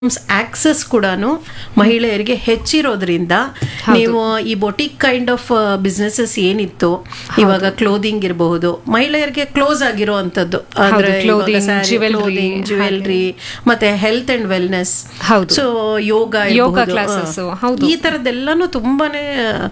Access ಕೂಡ ಮಹಿಳೆಯರಿಗೆ ಹೆಚ್ಚಿರೋದ್ರಿಂದ ನೀವು ಈ ಬೊಟಿಕ್ ಕೈಂಡ್ ಆಫ್ ಬಿಸ್ನೆಸಸ್ ಏನಿತ್ತು ಇವಾಗ ಕ್ಲೋದಿಂಗ್ ಇರಬಹುದು ಮಹಿಳೆಯರಿಗೆ ಕ್ಲೋಸ್ ಆಗಿರೋ ಅಂತದ್ದು ಅಂದ್ರೆ clothing, jewelry, ಜ್ಯುವೆಲ್ರಿ ಮತ್ತೆ ಹೆಲ್ತ್ ಅಂಡ್ ವೆಲ್ನೆಸ್ ಹೌದು. ಸೊ ಯೋಗ ಯೋಗ ಇರ್ಬಹುದು. classes, ಆ, ಹೌದು. ಈ ತರದ್ದೆಲ್ಲಾನು ತುಂಬಾನೇ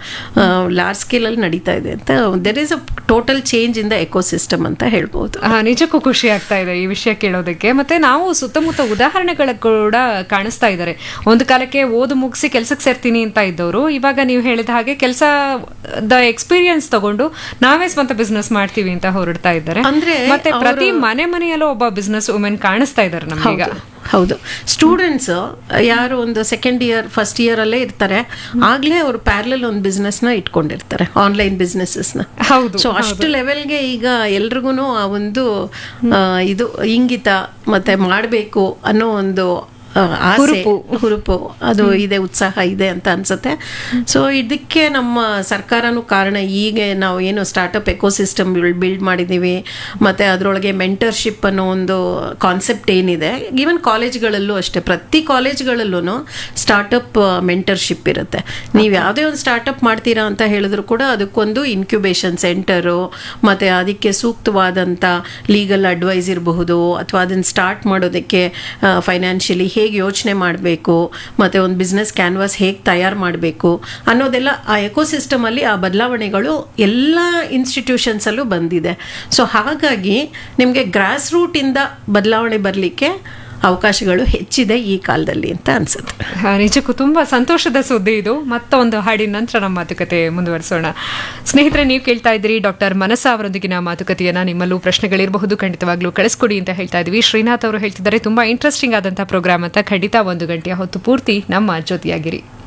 ಲಾರ್ಜ್ ಸ್ಕೇಲ್ ಅಲ್ಲಿ ನಡೀತಾ ಇದೆ ಅಂತ there is a total change in the ecosystem ಅಂತ ಹೇಳ್ಬೋದು ಆ, ನಿಜಕ್ಕೂ ಖುಷಿ ಆಗ್ತಾ ಇದೆ ಈ ವಿಷಯ ಕೇಳೋದಕ್ಕೆ ಮತ್ತೆ ನಾವು ಸುತ್ತಮುತ್ತ ಉದಾಹರಣೆಗಳ ಕೂಡ ಕಾಣಿಸ್ತಾ ಇದ್ದಾರೆ ಒಂದು ಕಾಲಕ್ಕೆ ಓದು ಮುಗಿಸಿ ಕೆಲ್ಸಕ್ಕೆ ಸೇರ್ತೀನಿ ಅಂತ ಇದ್ದವರು ಇವಾಗ ನೀವು ಹೇಳಿದ ಹಾಗೆ ಕೆಲಸದ ಎಕ್ಸ್ಪೀರಿಯನ್ಸ್ ತಗೊಂಡು ನಾವೇ ಸ್ವಂತ ಬಿಸ್ನೆಸ್ ಮಾಡ್ತೀವಿ ಅಂತ ಹೊರಡ್ತಾ ಇದ್ದಾರೆ ಅಂದ್ರೆ ಮತ್ತೆ ಪ್ರತಿ ಮನೆ ಮನೆಯಲ್ಲೂ ಒಬ್ಬ ಬಿಸ್ನೆಸ್ ವುಮೆನ್ ಕಾಣಿಸ್ತಾ ಇದ್ದಾರೆ ನಮ್ಗೀಗ ಹೌದು ಹೌದು ಸ್ಟೂಡೆಂಟ್ಸ್ ಯಾರು ಒಂದು ಸೆಕೆಂಡ್ ಇಯರ್ ಫಸ್ಟ್ ಇಯರ್ ಅಲ್ಲೇ ಇರ್ತಾರೆ ಆಗ್ಲೇ ಅವರು ಪ್ಯಾರಲಲ್ ಒಂದು ಬಿಸ್ನೆಸ್ ನ ಇಟ್ಕೊಂಡಿರ್ತಾರೆ ಆನ್ಲೈನ್ ಬಿಸ್ನೆಸಸ್ ನ ಹೌದು ಸೊ ಅಷ್ಟು ಲೆವೆಲ್ಗೆ ಈಗ ಎಲ್ರಿಗೂ ಆ ಒಂದು ಆ, ಇದು ಇಂಗಿತ ಮತ್ತೆ ಮಾಡಬೇಕು ಅನ್ನೋ ಒಂದು ಆ, ಆಸೆ ಹುರುಪು. ಹುರುಪು ಅದು ಇದೆ ಉತ್ಸಾಹ ಇದೆ ಅಂತ ಅನ್ಸುತ್ತೆ ಸೊ ಇದಕ್ಕೆ ನಮ್ಮ ಸರ್ಕಾರನೂ ಕಾರಣ ಈಗ ನಾವು ಏನು ಸ್ಟಾರ್ಟಪ್ ಎಕೋಸಿಸ್ಟಮ್ ಬಿಲ್ಡ್ ಮಾಡಿದ್ದೀವಿ ಮತ್ತೆ ಅದರೊಳಗೆ ಮೆಂಟರ್ಶಿಪ್ ಅನ್ನೋ ಒಂದು ಕಾನ್ಸೆಪ್ಟ್ ಏನಿದೆ ಈವನ್ ಕಾಲೇಜ್ಗಳಲ್ಲೂ ಅಷ್ಟೇ ಪ್ರತಿ ಕಾಲೇಜ್ಗಳಲ್ಲೂ ಸ್ಟಾರ್ಟಪ್ ಮೆಂಟರ್ಶಿಪ್ ಇರುತ್ತೆ ನೀವು ಯಾವುದೇ ಒಂದು ಸ್ಟಾರ್ಟಪ್ ಮಾಡ್ತೀರಾ ಅಂತ ಹೇಳಿದ್ರು ಕೂಡ ಅದಕ್ಕೊಂದು ಇನ್ಕ್ಯುಬೇಷನ್ ಸೆಂಟರು ಮತ್ತೆ ಅದಕ್ಕೆ ಸೂಕ್ತವಾದಂಥ ಲೀಗಲ್ ಅಡ್ವೈಸ್ ಇರಬಹುದು ಅಥವಾ ಅದನ್ನು ಸ್ಟಾರ್ಟ್ ಮಾಡೋದಕ್ಕೆ ಫೈನಾನ್ಷಿಯಲಿ ಹೇಗೆ ಯೋಚನೆ ಮಾಡಬೇಕು ಮತ್ತು ಒಂದು ಬಿಸ್ನೆಸ್ ಕ್ಯಾನ್ವಾಸ್ ಹೇಗೆ ತಯಾರು ಮಾಡಬೇಕು ಅನ್ನೋದೆಲ್ಲ ಆ ಎಕೋಸಿಸ್ಟಮಲ್ಲಿ ಆ ಬದಲಾವಣೆಗಳು ಎಲ್ಲ ಇನ್ಸ್ಟಿಟ್ಯೂಷನ್ಸಲ್ಲೂ ಬಂದಿದೆ ಸೊ ಹಾಗಾಗಿ ನಿಮಗೆ ಗ್ರಾಸ್ ರೂಟಿಂದ ಬದಲಾವಣೆ ಬರಲಿಕ್ಕೆ ಅವಕಾಶಗಳು ಹೆಚ್ಚಿದೆ ಈ ಕಾಲದಲ್ಲಿ ಅಂತ ಅನ್ಸುತ್ತೆ ಆ, ನಿಜಕ್ಕೂ ತುಂಬಾ ಸಂತೋಷದ ಸುದ್ದಿ ಇದು ಮತ್ತೊಂದು ಹಾಡಿನ ನಂತರ ನಮ್ಮ ಮಾತುಕತೆ ಮುಂದುವರಿಸೋಣ ಸ್ನೇಹಿತರೆ ನೀವು ಕೇಳ್ತಾ ಇದ್ದೀರಿ ಡಾಕ್ಟರ್ ಮನಸ ಅವರೊಂದಿಗಿನ ಮಾತುಕತೆಯನ್ನ ನಿಮ್ಮಲ್ಲೂ ಪ್ರಶ್ನೆಗಳಿರಬಹುದು ಖಂಡಿತವಾಗ್ಲೂ ಕಳಿಸ್ಕೊಡಿ ಅಂತ ಹೇಳ್ತಾ ಇದ್ವಿ ಶ್ರೀನಾಥ್ ಅವರು ಹೇಳ್ತಿದ್ದಾರೆ ತುಂಬಾ ಇಂಟ್ರೆಸ್ಟಿಂಗ್ ಆದಂತಹ ಪ್ರೋಗ್ರಾಮ್ ಅಂತ ಖಂಡಿತ ಒಂದು ಗಂಟೆಯ ಹೊತ್ತು ಪೂರ್ತಿ ನಮ್ಮ ಜೊತೆಯಾಗಿರಿ